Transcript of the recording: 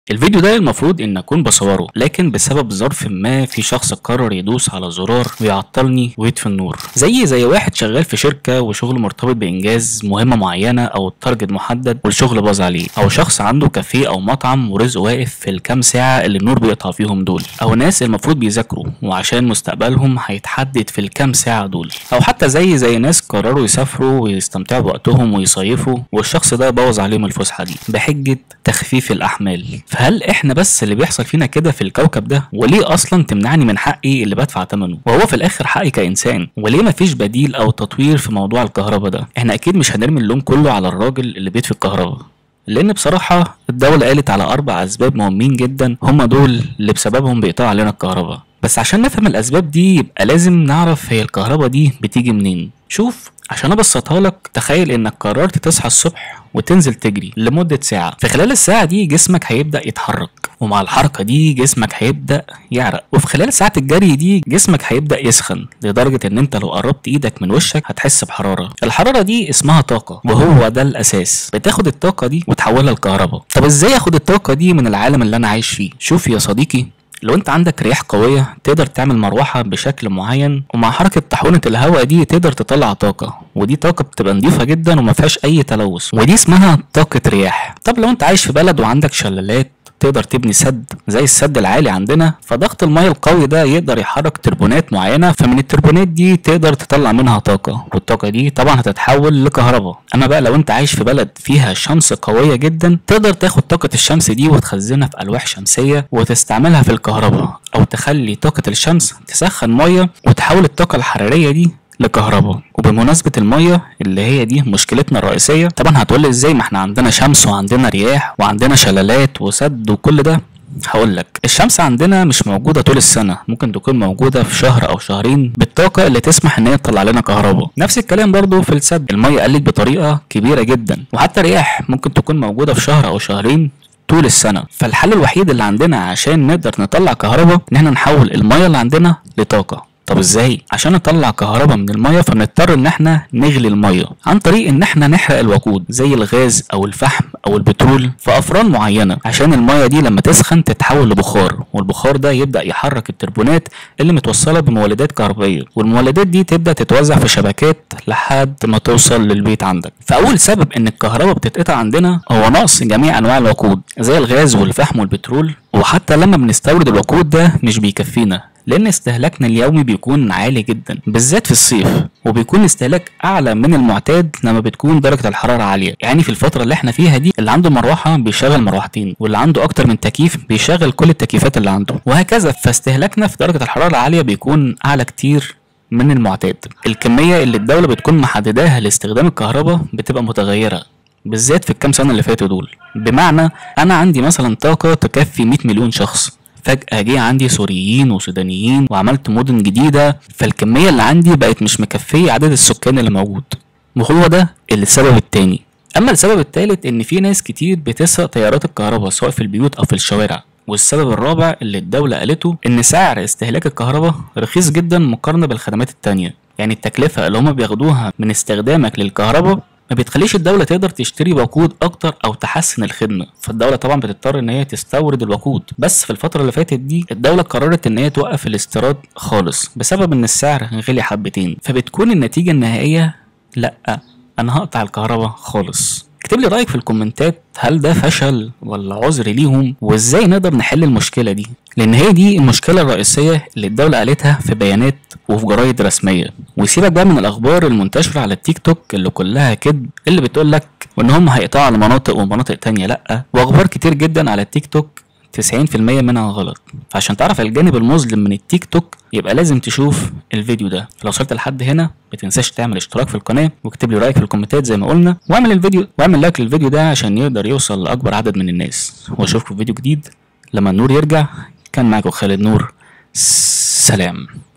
الفيديو ده المفروض ان اكون بصوره لكن بسبب ظرف ما في شخص قرر يدوس على زرار ويعطلني ويطفي النور زي زي واحد شغال في شركه وشغله مرتبط بانجاز مهمه معينه او تارجت محدد والشغل باظ عليه او شخص عنده كافيه او مطعم ورزقه واقف في الكام ساعه اللي النور بيقطع فيهم دول او ناس المفروض بيذاكروا وعشان مستقبلهم هيتحدد في الكام ساعه دول او حتى زي زي ناس قرروا يسافروا ويستمتعوا بوقتهم ويصيفوا والشخص ده بوظ عليهم الفسحه دي بحجه تخفيف الاحمال فهل احنا بس اللي بيحصل فينا كده في الكوكب ده وليه اصلا تمنعني من حقي اللي بدفع ثمنه وهو في الاخر حقي كانسان وليه مفيش بديل او تطوير في موضوع الكهرباء ده احنا اكيد مش هنرمي اللوم كله على الراجل اللي بيطفي الكهرباء لان بصراحة الدولة قالت على اربع اسباب مهمين جدا هم دول اللي بسببهم بيقطع علينا الكهرباء بس عشان نفهم الاسباب دي يبقى لازم نعرف هي الكهرباء دي بتيجي منين شوف عشان ابسطها لك تخيل انك قررت تصحى الصبح وتنزل تجري لمدة ساعة في خلال الساعة دي جسمك هيبدأ يتحرك ومع الحركة دي جسمك هيبدأ يعرق وفي خلال ساعة الجري دي جسمك هيبدأ يسخن لدرجة ان انت لو قربت ايدك من وشك هتحس بحرارة الحرارة دي اسمها طاقة وهو ده الاساس بتاخد الطاقة دي وتحولها لكهرباء طب ازاي اخد الطاقة دي من العالم اللي انا عايش فيه شوف يا صديقي لو انت عندك رياح قوية تقدر تعمل مروحة بشكل معين ومع حركة طاحونة الهواء دي تقدر تطلع طاقة ودي طاقة بتبقى نظيفة جدا وما فيهاش أي تلوث ودي اسمها طاقة رياح طب لو انت عايش في بلد وعندك شلالات تقدر تبني سد زي السد العالي عندنا فضغط المية القوي ده يقدر يحرك تربونات معينة فمن التربونات دي تقدر تطلع منها طاقة والطاقة دي طبعا هتتحول لكهرباء اما بقى لو انت عايش في بلد فيها شمس قوية جدا تقدر تاخد طاقة الشمس دي وتخزنها في ألواح شمسية وتستعملها في الكهرباء أو تخلي طاقة الشمس تسخن مية وتحول الطاقة الحرارية دي لكهرباء وبمناسبة المية اللي هي دي مشكلتنا الرئيسية طبعا هتقولي ازاي ما احنا عندنا شمس وعندنا رياح وعندنا شلالات وسد وكل ده هقول لك الشمس عندنا مش موجودة طول السنة ممكن تكون موجودة في شهر أو شهرين بالطاقة اللي تسمح إن هي تطلع لنا كهرباء نفس الكلام برضو في السد المية قلت بطريقة كبيرة جدا وحتى الرياح ممكن تكون موجودة في شهر أو شهرين طول السنة فالحل الوحيد اللي عندنا عشان نقدر نطلع كهرباء إن احنا نحول المية اللي عندنا لطاقة طب ازاي عشان نطلع كهرباء من الميه فبنضطر ان احنا نغلي الميه عن طريق ان احنا نحرق الوقود زي الغاز او الفحم او البترول في افران معينه عشان الميه دي لما تسخن تتحول لبخار والبخار ده يبدا يحرك التربونات اللي متوصله بمولدات كهربائيه والمولدات دي تبدا تتوزع في شبكات لحد ما توصل للبيت عندك فاول سبب ان الكهرباء بتتقطع عندنا هو نقص جميع انواع الوقود زي الغاز والفحم والبترول وحتى لما بنستورد الوقود ده مش بيكفينا لان استهلاكنا اليومي بيكون عالي جدا بالذات في الصيف وبيكون استهلاك اعلى من المعتاد لما بتكون درجه الحراره عاليه يعني في الفتره اللي احنا فيها دي اللي عنده مروحه بيشغل مروحتين واللي عنده اكتر من تكييف بيشغل كل التكييفات اللي عنده وهكذا فاستهلاكنا في درجه الحراره العاليه بيكون اعلى كتير من المعتاد الكميه اللي الدوله بتكون محدداها لاستخدام الكهرباء بتبقى متغيره بالذات في الكام سنه اللي فاتوا دول بمعنى انا عندي مثلا طاقه تكفي 100 مليون شخص فجأة جه عندي سوريين وسودانيين وعملت مدن جديدة فالكمية اللي عندي بقت مش مكفية عدد السكان اللي موجود وهو ده السبب التاني أما السبب التالت إن في ناس كتير بتسرق تيارات الكهرباء سواء في البيوت أو في الشوارع والسبب الرابع اللي الدولة قالته إن سعر استهلاك الكهرباء رخيص جدا مقارنة بالخدمات التانية يعني التكلفة اللي هما بياخدوها من استخدامك للكهرباء ما بتخليش الدولة تقدر تشتري وقود أكتر أو تحسن الخدمة، فالدولة طبعا بتضطر إن هي تستورد الوقود، بس في الفترة اللي فاتت دي الدولة قررت إن هي توقف الاستيراد خالص بسبب إن السعر غلي حبتين، فبتكون النتيجة النهائية لأ أنا هقطع الكهرباء خالص. اكتب لي رأيك في الكومنتات هل ده فشل ولا عذر ليهم وازاي نقدر نحل المشكلة دي لان هي دي المشكلة الرئيسية اللي الدولة قالتها في بيانات وفي جرايد رسمية وسيبك بقى من الاخبار المنتشرة على التيك توك اللي كلها كذب اللي بتقول لك وان هم هيقطعوا على مناطق ومناطق تانية لا واخبار كتير جدا على التيك توك 90% منها غلط فعشان تعرف الجانب المظلم من التيك توك يبقى لازم تشوف الفيديو ده لو وصلت لحد هنا ما تنساش تعمل اشتراك في القناه واكتب لي رايك في الكومنتات زي ما قلنا واعمل الفيديو واعمل لايك للفيديو ده عشان يقدر يوصل لاكبر عدد من الناس واشوفكم في فيديو جديد لما النور يرجع كان معاكم خالد نور سلام